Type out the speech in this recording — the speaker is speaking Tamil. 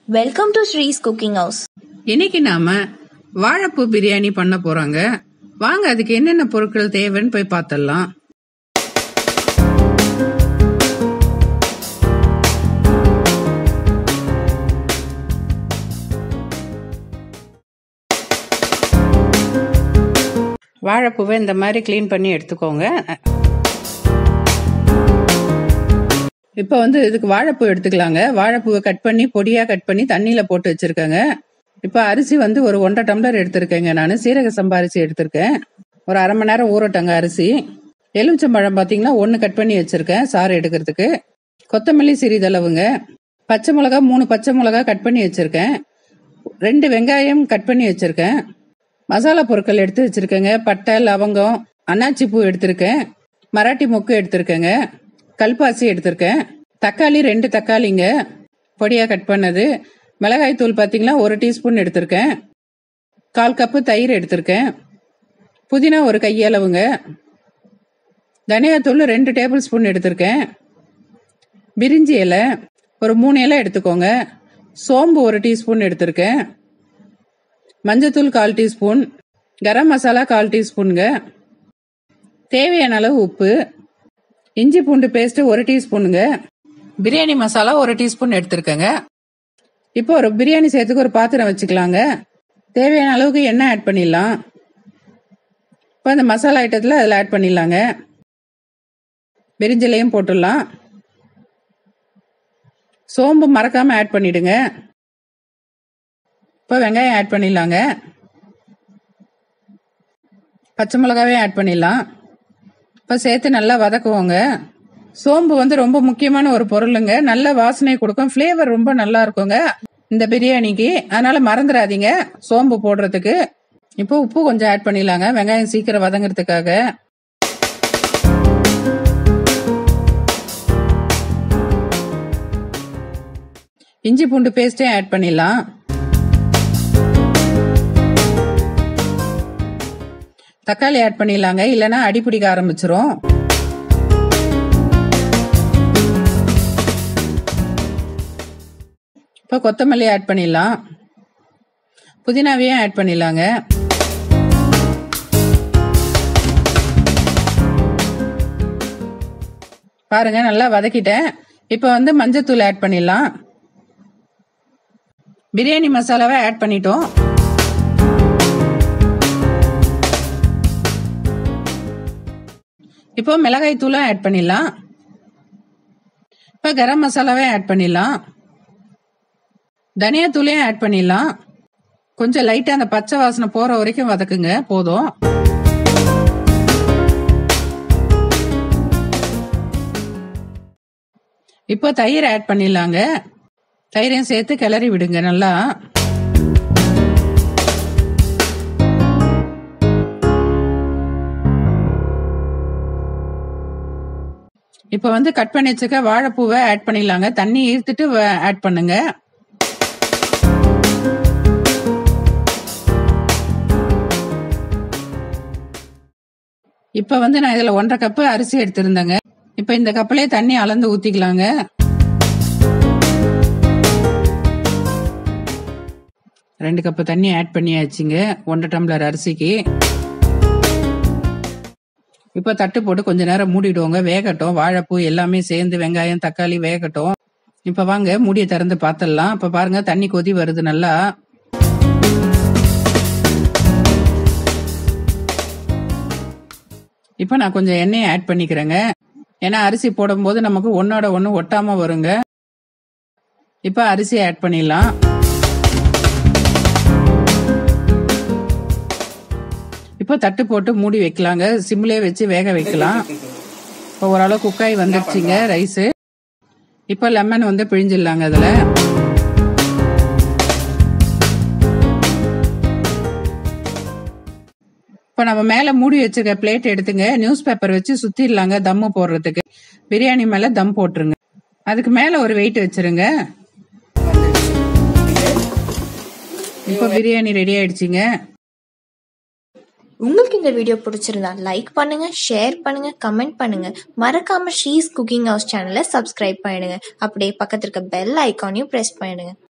welcome to Sree's cooking house இன்னைக்கு நாம வாழைப்பூ பிரியாணி பண்ண போறாங்க வாங்க அதுக்கு என்னென்ன பொருட்கள் தேவைன்னு போய் பார்த்தலாம் வாழைப்பூவை இந்த மாதிரி க்ளீன் பண்ணி எடுத்துக்கோங்க இப்போ வந்து இதுக்கு வாழைப்பூ எடுத்துக்கலாங்க வாழைப்பூவை கட் பண்ணி பொடியா கட் பண்ணி தண்ணியில போட்டு வச்சிருக்கேங்க இப்போ அரிசி வந்து ஒரு ஒன்றரை டம்ளர் எடுத்திருக்கேங்க நான் சீரக சம்பா அரிசி எடுத்திருக்கேன் ஒரு அரை மணி நேரம் ஊறட்டங்க அரிசி எலுமிச்சம்பழம் பார்த்தீங்கன்னா ஒன்று கட் பண்ணி வச்சிருக்கேன் சாறு எடுக்கிறதுக்கு கொத்தமல்லி சிறிதளவுங்க பச்சை மிளகா மூணு பச்சை மிளகா கட் பண்ணி வச்சிருக்கேன் ரெண்டு வெங்காயம் கட் பண்ணி வச்சிருக்கேன் மசாலா பொருட்கள் எடுத்து வச்சிருக்கேங்க பட்டை லவங்கம் அன்னாச்சி பூ எடுத்திருக்கேன் மராட்டி மொக்கு எடுத்திருக்கேங்க கல்பாசி எடுத்திருக்கேன் தக்காளி ரெண்டு தக்காளிங்க பொடியா கட் பண்ணது மிளகாய் தூள் பார்த்தீங்கன்னா ஒரு டீஸ்பூன் எடுத்திருக்கேன் கால் கப்பு தயிர் எடுத்திருக்கேன் புதினா ஒரு கையளவுங்க தனியாத்தூள் ரெண்டு டேபிள் ஸ்பூன் எடுத்திருக்கேன் பிரிஞ்சி இலை ஒரு மூணு இலை எடுத்துக்கோங்க சோம்பு ஒரு டீஸ்பூன் எடுத்திருக்கேன் மஞ்சத்தூள் கால் டீஸ்பூன் கரம் மசாலா கால் டீஸ்பூனுங்க தேவையான அளவு உப்பு இஞ்சி பூண்டு பேஸ்ட் ஒரு டீஸ்பூனுங்க பிரியாணி மசாலா ஒரு டீஸ்பூன் எடுத்திருக்கேங்க இப்போ ஒரு பிரியாணி செய்யறதுக்கு ஒரு பாத்திரம் வச்சுக்கலாங்க தேவையான அளவுக்கு எண்ணெய் ஆட் பண்ணிடலாம் இப்போ அந்த மசாலா ஐட்டத்தில் அதில் ஆட் பண்ணிடலாங்க பிரிஞ்சிலையும் போட்டுடலாம் சோம்பு மறக்காம ஆட் பண்ணிடுங்க இப்போ வெங்காயம் ஆட் பண்ணிடலாங்க பச்சை மிளகாவையும் ஆட் பண்ணிடலாம் இப்போ சேர்த்து நல்லா வதக்குவோங்க சோம்பு வந்து ரொம்ப முக்கியமான ஒரு பொருளுங்க நல்ல வாசனை கொடுக்கும் ஃப்ளேவர் ரொம்ப நல்லா இருக்குங்க இந்த பிரியாணிக்கு அதனால மறந்துடாதீங்க சோம்பு போடுறதுக்கு இப்போ உப்பு கொஞ்சம் ஆட் பண்ணிடலாங்க வெங்காயம் சீக்கிரம் வதங்குறதுக்காக இஞ்சி பூண்டு பேஸ்டையும் ஆட் பண்ணிடலாம் தக்காளி ஆட் பண்ணிடலாங்க இல்லைன்னா அடி பிடிக்க ஆரம்பிச்சிரும் இப்போ கொத்தமல்லி ஆட் பண்ணிடலாம் புதினாவையும் ஆட் பண்ணிடலாங்க பாருங்க நல்லா வதக்கிட்டேன் இப்போ வந்து மஞ்சத்தூள் ஆட் பண்ணிடலாம் பிரியாணி மசாலாவை ஆட் பண்ணிட்டோம் இப்போ மிளகாய் தூளும் ஆட் பண்ணிடலாம் இப்போ கரம் மசாலாவே ஆட் பண்ணிடலாம் தனியா தூளையும் ஆட் பண்ணிடலாம் கொஞ்சம் லைட்டா அந்த பச்சை வாசனை போற வரைக்கும் வதக்குங்க போதும் இப்போ தயிர் ஆட் பண்ணிடலாங்க தயிரையும் சேர்த்து கிளறி விடுங்க நல்லா இப்போ வந்து கட் பண்ணி வச்சுக்க வாழைப்பூவை ஆட் பண்ணிடலாங்க தண்ணி ஈர்த்துட்டு ஆட் பண்ணுங்க இப்போ வந்து நான் இதில் ஒன்றரை கப்பு அரிசி எடுத்திருந்தேங்க இப்போ இந்த கப்பிலே தண்ணி அளந்து ஊற்றிக்கலாங்க ரெண்டு கப்பு தண்ணி ஆட் பண்ணியாச்சுங்க ஒன்றரை டம்ளர் அரிசிக்கு இப்போ தட்டு போட்டு கொஞ்ச நேரம் மூடிடுவோங்க வேகட்டும் வாழைப்பூ எல்லாமே சேர்ந்து வெங்காயம் தக்காளி வேகட்டும் இப்போ வாங்க மூடியை திறந்து பார்த்துடலாம் இப்போ பாருங்க தண்ணி கொதி வருது நல்லா இப்போ நான் கொஞ்சம் எண்ணெயை ஆட் பண்ணிக்கிறேங்க ஏன்னா அரிசி போடும்போது நமக்கு ஒன்னோட ஒன்று ஒட்டாம வருங்க இப்போ அரிசி ஆட் பண்ணிடலாம் இப்போ தட்டு போட்டு மூடி வைக்கலாங்க சிம்லேயே வச்சு வேக வைக்கலாம் இப்போ ஓரளவு குக்காய் வந்துருச்சுங்க ரைஸு இப்போ லெமன் வந்து பிழிஞ்சிடலாங்க அதில் இப்போ நம்ம மேலே மூடி வச்சிருக்க பிளேட் எடுத்துங்க நியூஸ் பேப்பர் வச்சு சுத்திடலாங்க தம்மு போடுறதுக்கு பிரியாணி மேலே தம் போட்டுருங்க அதுக்கு மேலே ஒரு வெயிட் வச்சிருங்க இப்போ பிரியாணி ரெடி ஆயிடுச்சுங்க உங்களுக்கு இந்த வீடியோ பிடிச்சிருந்தா லைக் பண்ணுங்க ஷேர் பண்ணுங்க கமெண்ட் பண்ணுங்க மறக்காம ஷீஸ் குக்கிங் ஹவுஸ் சேனலை சப்ஸ்கிரைப் பண்ணிடுங்க அப்படியே பக்கத்துல இருக்க பெல் ஐக்கானையும் பிரஸ் பண்ணிடுங்க